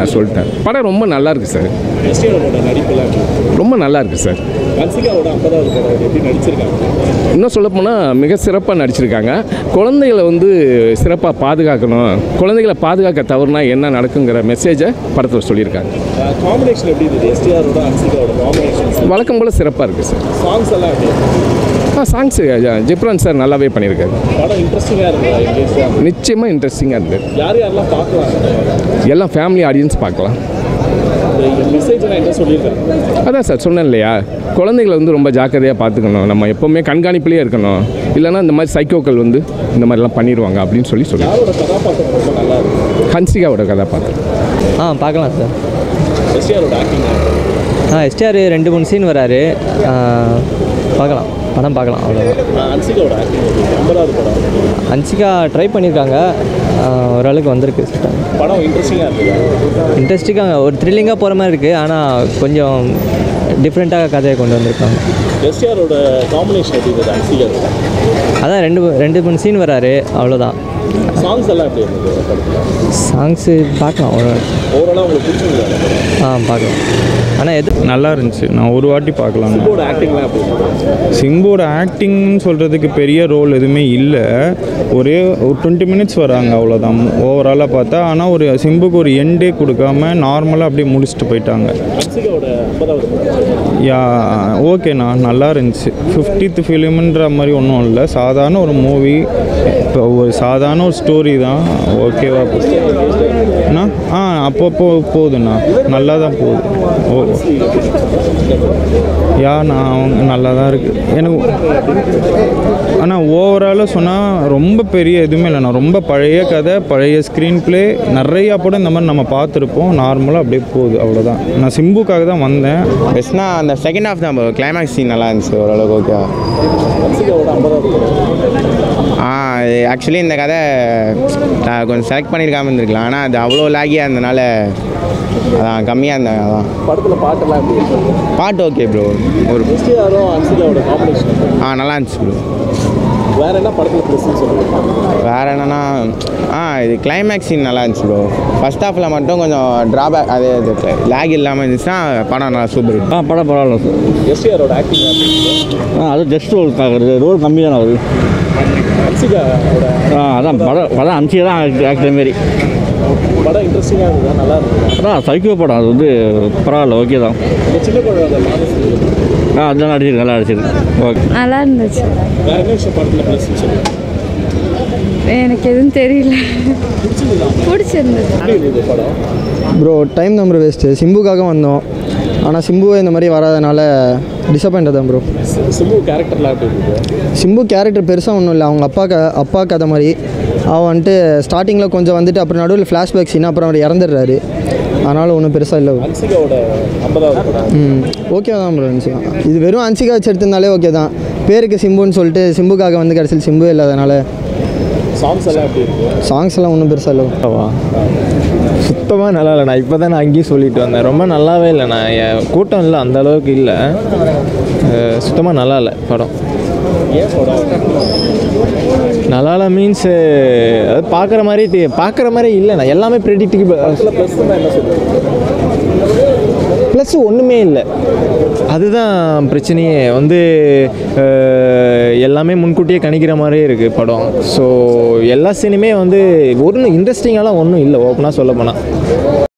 நான் சொல்லிட்டேன் படம் ரொம்ப நல்லா இருக்கு சார் எஸ்டிஆரோட நடிப்புலாம் எப்படி? ரொம்ப நல்லா இருக்கு சார் ஹன்சிகாவோட ஐம்பதாவது படம் எப்படி நடிச்சிருக்காங்க இன்னும் சொல்லப்போனால் மிக சிறப்பாக நடிச்சிருக்காங்க குழந்தைகளை வந்து சிறப்பாக பாதுகாக்கணும் குழந்தைகளை பாதுகாக்க தவறுனா என்ன நடக்குங்கிற மெசேஜை படத்தில் சொல்லியிருக்காங்க காம்பினேஷன் எப்படி இருந்தது எஸ்டிஆரோட ஹன்சிகாவோட காம்பினேஷன் வழக்கம் போல் சிறப்பாக இருக்குது சார் சாங்ஸ் எல்லாம் எப்படி ஆ சாங்ஸ் ஜிப்ரான் சார் நல்லாவே பண்ணியிருக்காரு படம் இன்ட்ரெஸ்டிங்காக இருந்ததா எங்கேஜாக நிச்சயமாக இன்ட்ரெஸ்டிங்காக இருந்தது யார் யாரெல்லாம் பார்க்கலாம் எல்லாம் ஃபேமிலி ஆடியன்ஸ் பார்க்கலாம் மெசேஜ் நான் என்ன சொல்லியிருக்காங்க அதான் சார் சொன்னேன் இல்லையா குழந்தைகளை வந்து ரொம்ப ஜாக்கிரதையாக பார்த்துக்கணும் நம்ம எப்போவுமே கண்காணிப்புலேயே இருக்கணும் இல்லைன்னா இந்த மாதிரி சைக்கோக்கள் வந்து இந்த மாதிரிலாம் பண்ணிடுவாங்க அப்படின்னு சொல்லி சொல்லி யாரோட கதாபாத்திரம் ரொம்ப நல்லா இருக்கு ஹன்சிகாவோட கதாபாத்திரம் ஆ பார்க்கலாம் சார் எஸ்டிஆரோட ஆக்டிங் ஆ எஸ்டிஆர் ரெண்டு மூணு சீன் வராரு ஆ, பார்க்கலாம் படம் பார்க்கலாம் அவ்வளோதான் ஹன்சிகாவோட ஆக்டிங் ஐம்பதாவது படம் அன்சிகா ட்ரை பண்ணியிருக்காங்க ஆ, ஓரளவுக்கு வந்திருக்கு படம் இன்ட்ரெஸ்டிங்காக இருந்தது இன்ட்ரெஸ்டிங்காக ஒரு த்ரில்லிங்காக போகிற மாதிரி இருக்குது ஆனால் கொஞ்சம் டிஃப்ரெண்ட்டாக கதையை கொண்டு வந்திருக்காங்க எஸ்டிஆரோட காம்பினேஷன் எப்படி இருந்தது ஹன்சிகாரோட அதான் ரெண்டு ரெண்டு மூணு சீன் வராரு அவ்வளோதான் சாங்ஸ் எல்லாம் எப்படி இருந்தது படத்தில் சாங்ஸு பார்க்கலாம் ஒரு ஓவராலாக உங்களுக்கு பிடிச்சிருந்தது ஆ பார்க்கலாம் ஆனால் எது நல்லா இருந்துச்சு நான் ஒரு வாட்டி பார்க்கலாம் சிம்போட ஆக்டிங்லாம் எப்படி இருந்தது சிம்போட ஆக்டிங்னு சொல்கிறதுக்கு பெரிய ரோல் எதுவுமே இல்லை ஒரே ஒரு டுவெண்ட்டி மினிட்ஸ் வராங்க அவ்வளோதான் ஓவராலாக பார்த்தா ஆனால் ஒரு சிம்புக்கு ஒரு எண்டே கொடுக்காம நார்மலாக அப்படியே முடிச்சுட்டு போயிட்டாங்க ஹன்சிகாவோட ஐம்பதாவது படம் யா ஓகேண்ணா நல்லா இருந்துச்சு ஃபிஃப்டித் ஃபிலிம்ன்ற மாதிரி ஒன்றும் இல்லை சாதாரண ஒரு மூவி இப்போ ஒரு சாதாரண ஒரு ஸ்டோரி தான் ஓகேவா அண்ணா ஆ அப்பப்போ போகுதுண்ணா நல்லா தான் போகுது ஓ யா நான் அவங்க நல்லா தான் இருக்குது எனக்கு ஆனால் ஓவராலாக சொன்னால் ரொம்ப பெரிய எதுவுமே இல்லைண்ணா ரொம்ப பழைய கதை பழைய ஸ்க்ரீன் ப்ளே நிறையா படம் இந்த மாதிரி நம்ம பார்த்துருப்போம் நார்மலாக அப்படியே போகுது அவ்வளோதான் நான் சிம்புக்காக தான் வந்தேன் பெஸ்ட்னா அந்த செகண்ட் ஹாஃப் தான் கிளைமேக்ஸ் சீன் நல்லா இருந்துச்சு ஓரளவுக்கு ஓகேவா ஹன்சிகாவோட ஐம்பதாவது படம் ஆ ஆக்சுவலி இந்த கதை நான் கொஞ்சம் செலக்ட் பண்ணியிருக்காம இருந்திருக்கலாம் ஆனால் அது அவ்வளோ லாகியாக இருந்தனால அதான் கம்மியாக இருந்தேன் அதான் படத்தில் பாட்டெல்லாம் எப்படி இருந்தது பாட்டு ஓகே ப்ரோ ஒரு எஸ்டிஆரும் ஹன்சிகாவோட காம்பினேஷன் ஆ நல்லா இருந்துச்சு ப்ரோ வேற என்ன படத்தில் ப்ளஸ்ன்னு சொல்லுங்கள் வேறு என்னென்னா ஆ இது கிளைமேக்ஸ் சீன் நல்லா இருந்துச்சு ப்ரோ ஃபஸ்ட் ஹாஃபில் மட்டும் கொஞ்சம் ட்ராபேக் அது லேக் இல்லாமல் இருந்துச்சுன்னா படம் நல்லா சூப்பர் ஆ படம் பரவாயில்ல சார் எஸ்டிஆரோட ஆக்டிங் எப்படி இருந்தது ஆ அது ஜஸ்ட் ரோல் தாக்குறது ரோல் கம்மி தானே வருது ஹன்சிகாவோட ஆ அதான் படம் படம் அனுப்பிச்சு தான் ஆக்டர் மாரி படம் இன்ட்ரெஸ்டிங்காக இருந்ததா நல்லா இருந்தது அதான் சைக்கோ படம் அது வந்து பரவாயில்ல ஓகே தான் இந்த சின்ன குழந்தை மானசி ஆ அதெல்லாம் நடிச்சிருக்கு நல்லா நடிச்சிருக்கு ஓகே நல்லா இருந்துச்சு வேற என்ன விஷயம் படத்தில் ப்ளஸ்ன்னு சொல்லுங்கள் எனக்கு எதுவும் தெரியல பிடிச்சிருந்தது எப்படி இருந்தது படம் ப்ரோ டைம் தான் ப்ரோ வேஸ்ட்டு சிம்புக்காக வந்தோம் ஆனால் சிம்புவே இந்த மாதிரி வராதனால டிசப்பாயிண்ட் தான் ப்ரோ சி- சிம்பு கேரக்டர்லாம் எப்படி இருந்தது சிம்பு கேரக்டர் பெருசாக ஒன்றும் இல்லை அவங்க அப்பா க அப்பா கதை மாதிரி அவன் வந்துட்டு ஸ்டார்டிங்கில் கொஞ்சம் வந்துட்டு அப்புறம் நடுவில் ஃப்ளாஷ்பேக் சீன் அப்புறம் அவர் இறந்துடுறாரு அதனால் ஒன்றும் பெருசாக இல்லை ஹன்சிகாவோட ஐம்பதாவது படம் ம் ஓகே தான் ப்ரோ இருந்துச்சு இது வெறும் அன்சிகா வச்சு எடுத்திருந்தாலே ஓகே தான் பேருக்கு சிம்புன்னு சொல்லிட்டு சிம்புக்காக வந்து கடைசியில் சிம்பு இல்லாதனால சாங்ஸ் எல்லாம் எப்படி இருக்கு சாங்ஸ் எல்லாம் ஒன்றும் பெருசாக இல்லை சுத்தமாக நல்லா இல்லை நான் இப்போ தான் நான் அங்கேயும் சொல்லிட்டு வந்தேன் ரொம்ப நல்லாவே இல்லை நான் என் கூட்டம் இல்லை அந்த அளவுக்கு இல்லை சுத்தமாக நல்லா இல்லை படம் ஏன் படம் நல்லா இல்லை மீன்ஸ் அது பார்க்குற மாதிரி தெ- பார்க்குற மாதிரி இல்லை நான் எல்லாமே ப்ரெடிக்டிபிள் ப்ளஸ் என்ன சொல்லுங்கள் ப்ளஸ் ஒன்றுமே இல்லை அதுதான் பிரச்சனையே வந்து அஹ், எல்லாமே முன்கூட்டியே கணிக்கிற மாதிரியே இருக்குது படம் ஸோ எல்லா சீனுமே வந்து ஒன்றும் இன்ட்ரெஸ்டிங்காலாம் ஒன்றும் இல்லை ஓப்பனாக சொல்ல போனால்